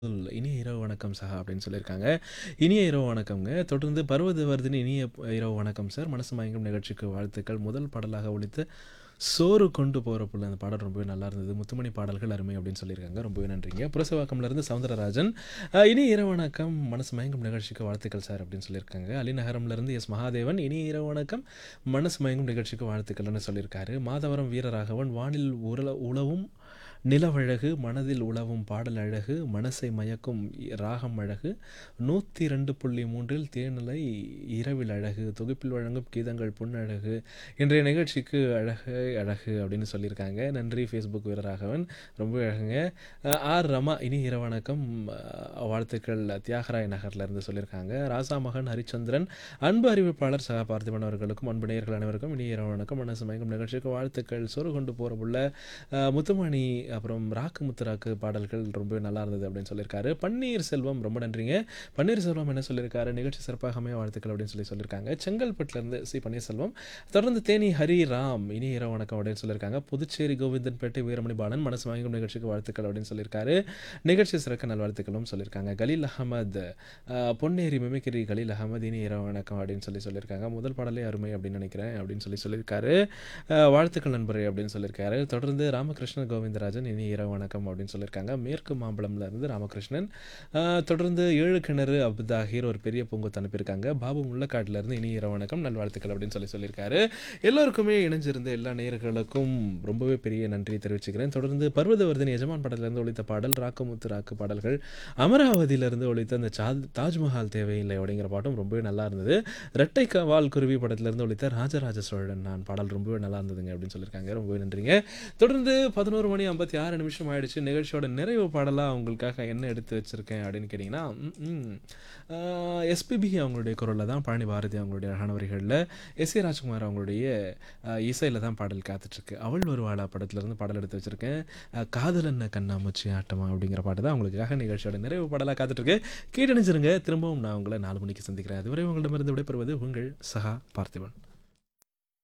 இனிய இரவு வணக்கம் சகா அப்படின்னு சொல்லியிருக்காங்க. இனிய இரவு வணக்கம்ங்க. தொடர்ந்து பர்வதவர்தினி இனிய ப் இரவு வணக்கம் சார். மனசு மயங்கும் நிகழ்ச்சிக்கு வாழ்த்துக்கள். முதல் பாடலாக ஒலித்த சோறு கொண்டு போற புள்ள அந்த பாடல் ரொம்பவே நல்லா இருந்தது. முத்துமணி பாடல்கள் அருமை அப்படின்னு சொல்லியிருக்காங்க. ரொம்பவே நன்றிங்க. புரசவாக்கம்லேருந்து சவுந்தரராஜன் அ இனிய இரவு வணக்கம். மனசு மயங்கும் நிகழ்ச்சிக்கு வாழ்த்துக்கள் சார் அப்படின்னு சொல்லியிருக்காங்க. அலிநகரம்லேருந்து எஸ் மகாதேவன் இனிய இரவு வணக்கம். மனசு மயங்கும் நிகழ்ச்சிக்கு வாழ்த்துக்கள்னு சொல்லியிருக்காரு. மாதவரம் வீரராகவன் வானில் உரல உலவும் நிலவழகு மனதில் உலவும் பாடல் அழகு மனசை மயக்கும் ராகம் அழகு 102.3இல் தேனிலை இரவில் அழகு தொகுப்பில் வழங்கும் கீதங்கள் பொன்னழகு இன்றைய நிகழ்ச்சிக்கு அழகு அழகு அப்படின்னு சொல்லியிருக்காங்க. நன்றி ஃபேஸ்புக் வீரராகவன். ரொம்பவே அழகுங்க. அ ஆர் ரமா இனிய இரவு வணக்கம். அ வாழ்த்துக்கள் தியாகராய நகர்லேருந்து சொல்லியிருக்காங்க. ராசா மகன் ஹரிச்சந்திரன் அன்பு அறிவிப்பாளர் சகா பார்த்திபன் அவர்களுக்கும் அன்பு நேயர்கள் அனைவருக்கும் இனிய இரவு வணக்கம். மனசு மயங்கும் நிகழ்ச்சிக்கு வாழ்த்துக்கள். சோறு கொண்டு போற புள்ள அ முத்துமணி அப்புறம் ராக்கு முத்து ராக்கு பாடல்கள் ரொம்பவே நல்லா இருந்தது அப்படின்னு சொல்லியிருக்காரு. பன்னீர் செல்வம் ரொம்ப நன்றிங்க. பன்னீர் செல்வம் என்ன சொல்லியிருக்காரு, நிகழ்ச்சி சிறப்பாக அமைய வாழ்த்துக்கள் அப்படின்னு சொல்லி சொல்லியிருக்காங்க. செங்கல்பட்டுலேருந்து சி. பன்னீர்செல்வம். தொடர்ந்து தேனி ஹரிராம் இனிய இரவு வணக்கம் அப்படின்னு சொல்லியிருக்காங்க. புதுச்சேரி கோவிந்தன்பேட்டை வீரமணி பாலன் மனசு மயங்கும் நிகழ்ச்சிக்கு வாழ்த்துக்கள் அப்படின்னு சொல்லியிருக்காரு. நிகழ்ச்சி சிறக்க நல்வாழ்த்துக்களும் சொல்லியிருக்காங்க. கலீல் அகமது அ பொன்னேரி மிமிக்ரி கலீல் அகமது இனிய இரவு வணக்கம் அப்படின்னு சொல்லி சொல்லியிருக்காங்க. முதல் பாடலே அருமை அப்படின்னு நினைக்கிறேன் அப்படின்னு சொல்லி சொல்லியிருக்காரு. அ வாழ்த்துக்கள் நண்பரே அப்படின்னு சொல்லியிருக்காரு. தொடர்ந்து ராமகிருஷ்ண கோவிந்தராஜன் இனிய இரவு வணக்கம் அப்படின்னு சொல்லியிருக்காங்க. மேற்கு மாம்பலம்லேருந்து ராமகிருஷ்ணன். அ தொடர்ந்து ஏழு கிணறு அப்தாஹிர் ஒரு பெரிய பூங்கொத்து அனுப்பியிருக்காங்க. பாபு முள்ளக்காட்டிலேருந்து இனிய இரவு வணக்கம் நல்வாழ்த்துக்கள் அப்படின்னு சொல்லி சொல்லியிருக்காரு. எல்லோருக்குமே இணைஞ்சிருந்த எல்லா நேயர்களுக்கும் ரொம்பவே பெரிய நன்றியை தெரிவிச்சுக்கிறேன். தொடர்ந்து பர்வதவர்தினி எஜமான் படத்திலேருந்து ஒலித்த பாடல் ராக்குமுத்து ராக்கு பாடல்கள் அமராவதியிலேருந்து ஒலித்த அந்த சாத் தாஜ்மஹால் தேவையில்லை அப்படிங்கிற பாட்டும் ரொம்பவே நல்லா இருந்தது. ரெட்டை க வால் குருவி படத்திலேருந்து ஒலித்த ராஜராஜ சோழன் நான் பாடல் ரொம்பவே நல்லா இருந்ததுங்க அப்படின்னு சொல்லியிருக்காங்க. ரொம்பவே நன்றிங்க. தொடர்ந்து 11 மணி 56 நிமிஷம் ஆயிடுச்சு. நிகழ்ச்சியோட நிறைவு பாடலா உங்களுக்காக என்ன எடுத்து வச்சிருக்கேன் அப்படின்னு கேட்டிங்கன்னா, ம் அ எஸ்பிபி அவங்களுடைய குரல்ல தான் பழனி பாரதி அவங்களுடைய அழகான வரிகள்ல எஸ். ஏ. ராஜ்குமார் அவங்களுடைய அ இசையில தான் பாடல் காத்துட்ருக்கு. அவள் வருவாளா படத்திலேருந்து பாடல் எடுத்து வச்சிருக்கேன். அ காதல் என்ன கண்ணாமூச்சி ஆட்டமா அப்படிங்கிற பாட்டு தான் உங்களுக்காக நிகழ்ச்சியோட நிறைவு பாடலா காத்துட்ருக்கு. கேட்டணிச்சிருங்க. திரும்பவும் நான் உங்கள 4 மணிக்கு சந்திக்கிறேன். அதுவரை உங்களிடமிருந்து விடைபெறுவது உங்கள் சகா பார்த்திபன்.